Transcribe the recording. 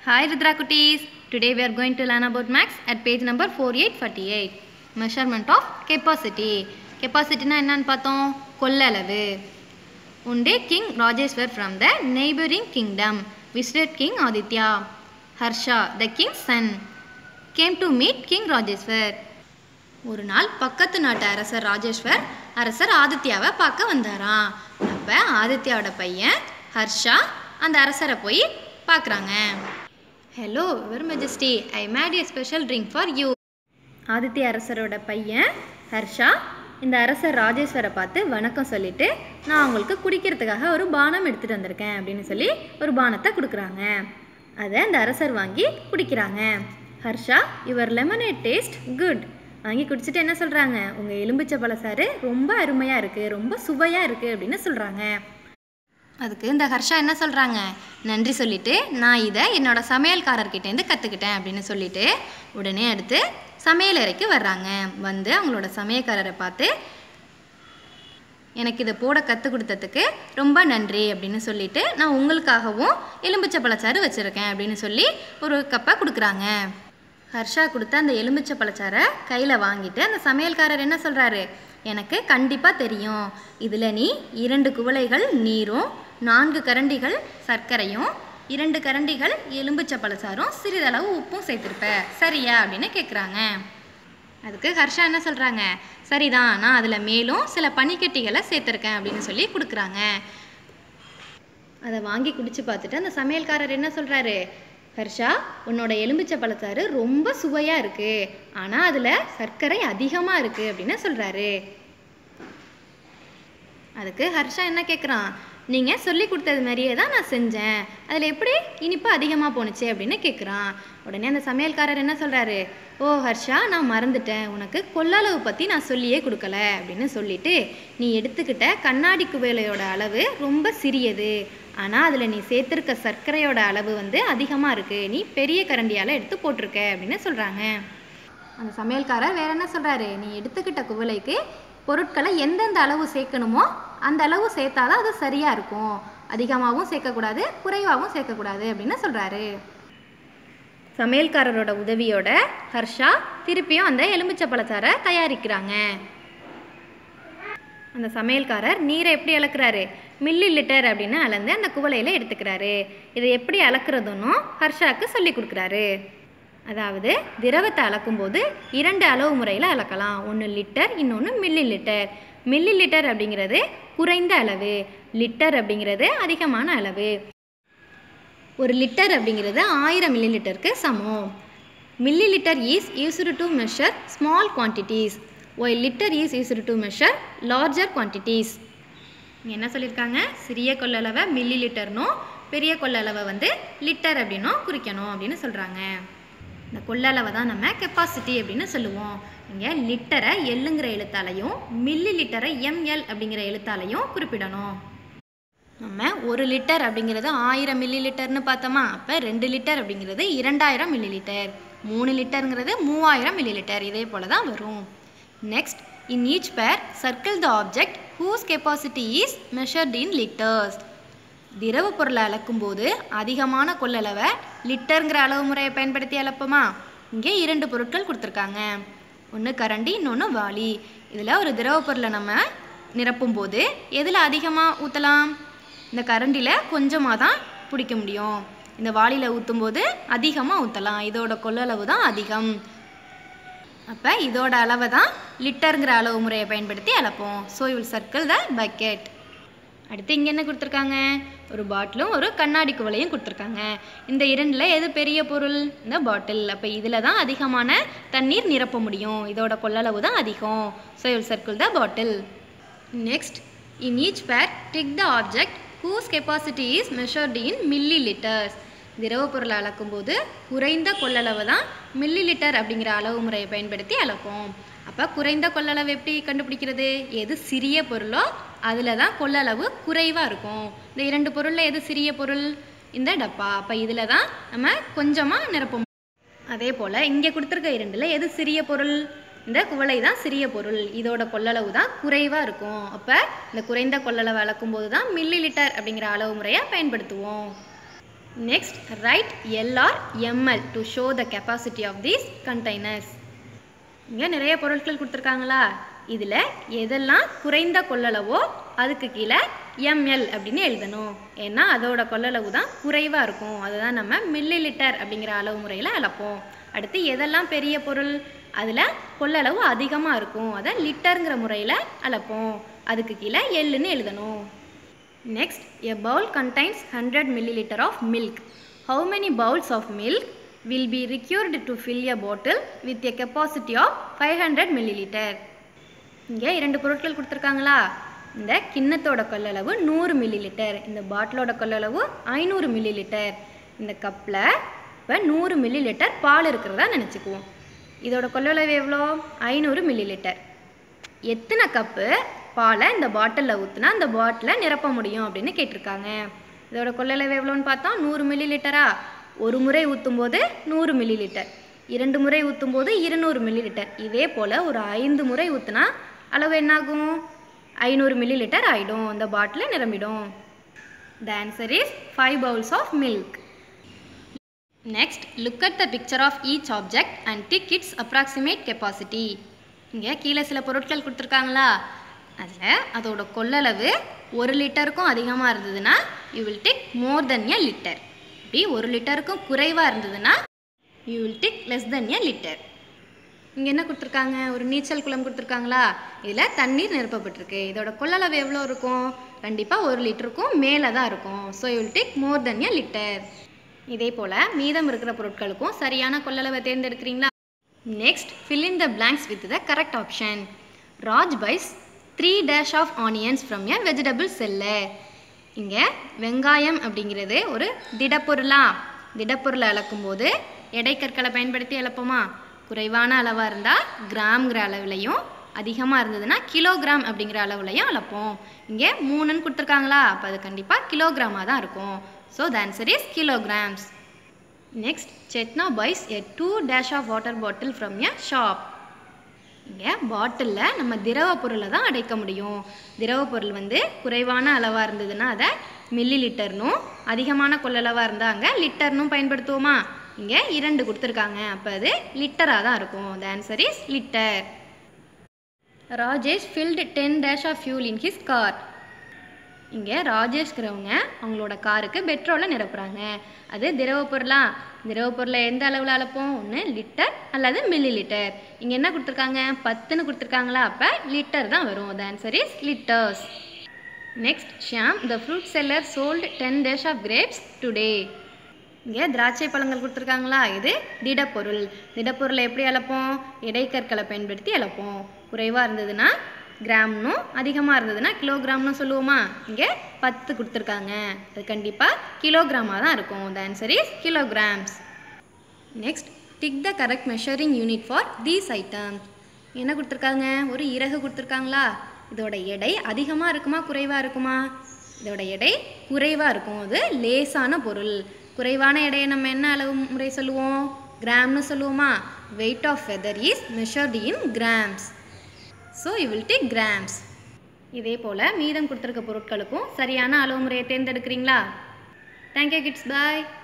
Hi Rudra Kutis. Today we are going to learn about max at page number 4848. Measurement of capacity. Capacityனா என்னன்னு பார்த்தோம் கொள்ளளவு One day King Rajeshwar from the neighboring kingdom visited King Aditya. Harsha, the king's son, came to meet King Rajeshwar. ஒரு நாள் பக்கத்து நாட்டு அரசர் ராஜேஸ்வர் அரசர் ஆதித்யாவை பார்க்க வந்தாராம் அப்போ ஆதித்யாவோட பையன் ஹர்ஷா அந்த அரசரை போய் பார்க்குறாங்க hello your majesty I made a special drink for you Aditya அரசரோட பையன் ஹர்ஷா இந்த அரசர் ராஜேஸ்வரை பார்த்து வணக்கம் சொல்லிட்டு நான் உங்களுக்கு குடிக்கிறதுக்காக ஒரு பானம் எடுத்துகிட்டு வந்திருக்கேன் அப்படின்னு சொல்லி ஒரு பானத்தை கொடுக்குறாங்க அதை அந்த அரசர் வாங்கி குடிக்கிறாங்க Harsha your lemonade taste good வாங்கி குடிச்சிட்டு என்ன சொல்கிறாங்க உங்கள் எலும்பிச்சை பழசாறு ரொம்ப அருமையாக இருக்குது ரொம்ப சுவையாக இருக்குது அப்படின்னு சொல்கிறாங்க அதுக்கு இந்த ஹர்ஷா என்ன சொல்கிறாங்க நன்றி சொல்லிட்டு நான் இதை என்னோட சமையல்காரர்கிட்டேருந்து கற்றுக்கிட்டேன் அப்படின்னு சொல்லிட்டு உடனே அடுத்து சமையல் அறைக்கு வர்றாங்க வந்து அவங்களோட சமையல்காரரை பார்த்து எனக்கு இதை போட கற்றுக் கொடுத்ததுக்கு ரொம்ப நன்றி அப்படின்னு சொல்லிட்டு நான் உங்களுக்காகவும் எலும்பிச்சை பழச்சாறு வச்சுருக்கேன் அப்படின்னு சொல்லி ஒரு கப்பை கொடுக்குறாங்க ஹர்ஷா கொடுத்த அந்த எலுமிச்சை பழச்சாரை கையில் வாங்கிட்டு அந்த சமையல்காரர் என்ன சொல்கிறாரு எனக்கு கண்டிப்பாக தெரியும் இதில் நீ இரண்டு குவளைகள் நீரும் நான்கு கரண்டிகள் சர்க்கரையும் இரண்டு கரண்டிகள் எலும்பிச்சை பழச்சாரும் சிறிதளவு உப்பும் சேர்த்துருப்ப சரியா அப்படின்னு கேட்குறாங்க அதுக்கு ஹர்ஷா என்ன சொல்கிறாங்க சரிதான் நான் அதில் மேலும் சில பனிக்கட்டிகளை சேர்த்துருக்கேன் அப்படின்னு சொல்லி கொடுக்குறாங்க அதை வாங்கி குடிச்சு பார்த்துட்டு அந்த சமையல்காரர் என்ன சொல்கிறாரு ஹர்ஷா உன்னோட எலும்பிச்சை பழச்சாறு ரொம்ப சுவையாக இருக்குது ஆனால் அதில் சர்க்கரை அதிகமாக இருக்குது அப்படின்னு சொல்கிறாரு அதுக்கு ஹர்ஷா என்ன கேட்குறான் நீங்கள் சொல்லி கொடுத்தது மாதிரியே தான் நான் செஞ்சேன் அதில் எப்படி இனிப்பு அதிகமாக போணுச்சு அப்படின்னு கேட்குறான் உடனே அந்த சமையல்காரர் என்ன சொல்கிறாரு ஓ ஹர்ஷா நான் மறந்துட்டேன் உனக்கு கொள்ளளவு பற்றி நான் சொல்லியே கொடுக்கல அப்படின்னு சொல்லிட்டு நீ எடுத்துக்கிட்ட கண்ணாடி குவேலையோட அளவு ரொம்ப சிறியது ஆனால் அதில் நீ சேர்த்துருக்க சர்க்கரையோட அளவு வந்து அதிகமாக இருக்குது நீ பெரிய கரண்டியால் எடுத்து போட்டிருக்க அப்படின்னு சொல்கிறாங்க அந்த சமையல்காரர் வேற என்ன சொல்கிறாரு நீ எடுத்துக்கிட்ட குவளைக்கு பொருட்களை எந்தெந்த அளவு சேர்க்கணுமோ அந்த அளவு சேர்த்தாதான் அது சரியாக இருக்கும் அதிகமாகவும் சேர்க்கக்கூடாது குறைவாகவும் சேர்க்கக்கூடாது அப்படின்னு சொல்கிறாரு சமையல்காரரோட உதவியோட ஹர்ஷா திருப்பியும் அந்த எலுமிச்சை பழச்சாரை தயாரிக்கிறாங்க அந்த சமையல்காரர் நீரை எப்படி அளக்குறாரு மில்லி லிட்டர் அப்படின்னு அளந்து அந்த குவளையில் எடுத்துக்கிறாரு இதை எப்படி அளக்குறதுன்னு ஹர்ஷாக்கு சொல்லி கொடுக்குறாரு அதாவது திரவத்தை அளக்கும்போது இரண்டு அளவு முறையில் அளக்கலாம் ஒன்று லிட்டர் இன்னொன்று மில்லி லிட்டர் மில்லி லிட்டர் அப்படிங்கிறது குறைந்த அளவு லிட்டர் அப்படிங்கிறது அதிகமான அளவு ஒரு லிட்டர் அப்படிங்கிறது ஆயிரம் மில்லி லிட்டருக்கு சமம் millilitre is used to measure small quantities why litre is used to measure larger quantities இங்கே என்ன சொல்லியிருக்காங்க சிறிய கொள்ளளவை மில்லி லிட்டர்னும் பெரிய கொள்ளளவை வந்து லிட்டர் அப்படின்னும் குறிக்கணும் அப்படின்னு சொல்கிறாங்க இந்த கொள்ளளவை தான் நம்ம கெப்பாசிட்டி அப்படின்னு சொல்லுவோம் இங்கே லிட்டரை எல்லுங்கிற எழுத்தாலையும் மில்லி லிட்டரை எம்எல் அப்படிங்கிற எழுத்தாலையும் குறிப்பிடணும் நம்ம ஒரு லிட்டர் அப்படிங்கிறது ஆயிரம் மில்லி லிட்டர்னு பார்த்தோமா அப்போ ரெண்டு லிட்டர் அப்படிங்கிறது இரண்டாயிரம் மில்லி லிட்டர் மூணு லிட்டருங்கிறது மூவாயிரம் மில்லி லிட்டர் இதே போல தான் வரும் next in each pair circle the object whose capacity is measured in litres திரவ பொருளை அளக்கும்போது அதிகமான கொள்ளளவை லிட்டருங்கிற அளவு முறையை பயன்படுத்தி அளப்போமா இங்கே இரண்டு பொருட்கள் கொடுத்துருக்காங்க ஒன்று கரண்டி இன்னொன்று வாளி இதில் ஒரு திரவ பொருளை நம்ம நிரப்பும்போது எதில் அதிகமாக ஊற்றலாம் இந்த கரண்டியில் கொஞ்சமாக தான் பிடிக்க முடியும் இந்த வாளியில் ஊற்றும்போது அதிகமாக ஊற்றலாம் இதோட கொள்ளளவு தான் அதிகம் அப்போ இதோட அளவை தான் லிட்டருங்கிற அளவு முறையை பயன்படுத்தி அளப்போம் so will circle the bucket அடுத்து இங்கே என்ன கொடுத்துருக்காங்க ஒரு பாட்டிலும் ஒரு கண்ணாடி குவளையும் கொடுத்துருக்காங்க இந்த இரண்டில் எது பெரிய பொருள் இந்த பாட்டில் அப்போ இதில் தான் அதிகமான தண்ணீர் நிரப்ப முடியும் இதோட கொள்ளளவு தான் அதிகம் so will circle the bottle next in each pair tick the object whose capacity is measured in millilitres திரவ பொருளை அளக்கும்போது குறைந்த கொள்ளளவு தான் மில்லி லிட்டர் அப்படிங்கிற அளவு முறையை பயன்படுத்தி அளப்போம் அப்போ குறைந்த கொள்ளளவு எப்படி கண்டுபிடிக்கிறது எது சிறிய பொருளோ அதில் தான் கொள்ளளவு குறைவாக இருக்கும் இந்த இரண்டு பொருளில் எது சிறிய பொருள் இந்த டப்பா அப்போ இதில் தான் நம்ம கொஞ்சமாக நிரப்ப அதே போல் இங்கே கொடுத்துருக்க இரண்டில் எது சிறிய பொருள் இந்த குவளை தான் சிறிய பொருள் இதோட கொள்ளளவு தான் குறைவாக இருக்கும் அப்போ இந்த குறைந்த கொள்ளளவு அளக்கும்போது தான் மில்லி லிட்டர் அப்படிங்கிற அளவு முறையை பயன்படுத்துவோம் next write LR ML to show the capacity of these containers இங்கே நிறைய பொருட்கள் கொடுத்துருக்காங்களா இதில் எதெல்லாம் குறைந்த கொள்ளளவோ அதுக்கு கீழே எம்எல் அப்படின்னு எழுதணும் ஏன்னா அதோட கொள்ளளவு தான் குறைவாக இருக்கும் அதுதான் நம்ம மில்லி லிட்டர் அப்படிங்கிற அளவு முறையில் அளப்போம் அடுத்து எதெல்லாம் பெரிய பொருள் அதில் கொள்ளளவு அதிகமாக இருக்கும் அதை லிட்டருங்கிற முறையில் அளப்போம் அதுக்கு கீழே எல்லுன்னு எழுதணும் Next, a bowl contains 100 milliliter of milk. How many bowls of milk will be required to fill a bottle with a capacity of 500 milliliter? இங்கே இரண்டு பொருட்கள் கொடுத்துருக்காங்களா இந்த கிண்ணத்தோட கொள்ளளவு நூறு மில்லி லிட்டர் இந்த பாட்டிலோட கொள்ளளவு ஐநூறு மில்லி லிட்டர் இந்த கப்பில் இப்போ நூறு மில்லி லிட்டர் பால் இருக்கிறதா நினச்சிக்குவோம் இதோட கொள்ளளவு எவ்வளோ ஐநூறு மில்லி லிட்டர் எத்தனை கப்பு பாலை இந்த பாட்டிலில் ஊற்றுனா அந்த பாட்டிலை நிரப்ப முடியும் அப்படின்னு கேட்டிருக்காங்க இதோட கொள்ளளவு எவ்வளோன்னு பார்த்தோம் நூறு மில்லி லிட்டரா ஒரு முறை ஊற்றும் போது நூறு மில்லி லிட்டர் இரண்டு முறை ஊற்றும் போது இருநூறு மில்லி லிட்டர் இதே போல் ஒரு ஐந்து முறை ஊற்றுனா அளவு என்னாகும் ஐநூறு மில்லி லிட்டர் ஆகிடும் இந்த பாட்டில் நிரம்பிடும் the answer is five bowls of milk next look at the picture of each object and tick its approximate capacity இங்கே கீழே சில பொருட்கள் கொடுத்துருக்காங்களா அதில் அதோட கொள்ளளவு ஒரு லிட்டருக்கும் அதிகமாக இருந்ததுன்னா you will take more then a litre இப்படி ஒரு லிட்டருக்கும் குறைவாக இருந்ததுன்னா you will take less then a litre இங்கே என்ன கொடுத்துருக்காங்க ஒரு நீச்சல் குளம் கொடுத்துருக்காங்களா இதில் தண்ணீர் நிரப்பப்பட்டிருக்கு இதோட கொள்ளளவு எவ்வளோ இருக்கும் கண்டிப்பாக ஒரு லிட்டருக்கும் மேலே தான் இருக்கும் so you will take more then a litre இதே போல் மீதம் இருக்கிற பொருட்களுக்கும் சரியான கொள்ளளவை தேர்ந்தெடுக்கிறீங்களா next fill in the blanks with the correct option Raj buys three dash of onions from a vegetable seller இங்கே வெங்காயம் அப்படிங்கிறது ஒரு திடப்பொருளா திடப்பொருளை அளக்கும்போது எடைக்கற்களை பயன்படுத்தி அளப்போமா குறைவான அளவாக இருந்தால் கிராம்ங்கிற அளவுலையும் அதிகமாக இருந்ததுன்னா கிலோகிராம் அப்படிங்கிற அளவுலையும் அளப்போம் இங்கே மூணுன்னு கொடுத்துருக்காங்களா அப்போ அது கண்டிப்பாக கிலோகிராமாக தான் இருக்கும் so the answer is kilograms next Chetna buys a two dash of water bottle from a shop இங்கே பாட்டிலில் நம்ம திரவ பொருளை தான் அடைக்க முடியும் திரவ பொருள் வந்து குறைவான அளவாக இருந்ததுன்னா அதை மில்லி லிட்டர்னும் அதிகமான கொள்ளளவாக இருந்தால் அங்கே லிட்டர்னும் பயன்படுத்துவோமா இங்கே இரண்டு கொடுத்துருக்காங்க அப்போ அது லிட்டராக தான் இருக்கும் the answer is litre Rajesh filled ten dash of fuel in his car இங்கே ராஜேஷ்கிறவங்க அவங்களோட காருக்கு பெட்ரோலை நிரப்புறாங்க அது திரவ பொருளா திரவ பொருளை எந்த அளவில் அளப்போம் ஒன்று லிட்டர் அல்லது மில்லி லிட்டர் இங்கே என்ன கொடுத்துருக்காங்க பத்துன்னு கொடுத்துருக்காங்களா அப்போ லிட்டர் தான் வரும் the answer is litres next Shyam the fruit seller sold ten dash of grapes today இங்கே திராட்சை பழங்கள் கொடுத்துருக்காங்களா இது திடப்பொருள் திடப்பொருளை எப்படி அளப்போம் இடைக்கற்களை பயன்படுத்தி அளப்போம் குறைவாக இருந்ததுன்னா கிராம்னும் அதிகமாக இருந்ததுன்னா கிலோகிராம்னு சொல்லுவோமா இங்கே பத்து கொடுத்துருக்காங்க அது கண்டிப்பாக கிலோகிராமாக தான் இருக்கும் the answer is kilograms next tick the correct measuring unit for these items என்ன கொடுத்துருக்காங்க ஒரு இறகு கொடுத்துருக்காங்களா இதோட எடை அதிகமாக இருக்குமா குறைவாக இருக்குமா இதோட எடை குறைவாக இருக்கும் அது லேசான பொருள் குறைவான எடையை நம்ம என்ன அளவு முறை சொல்லுவோம் கிராம்னு சொல்லுவோமா weight of feather is measured in grams so you will take grams இதே போல் மீதம் கொடுத்துருக்க பொருட்களுக்கும் சரியான அளவு முறையை தேர்ந்தெடுக்கிறீங்களா தேங்க்யூ கிட்ஸ் பாய்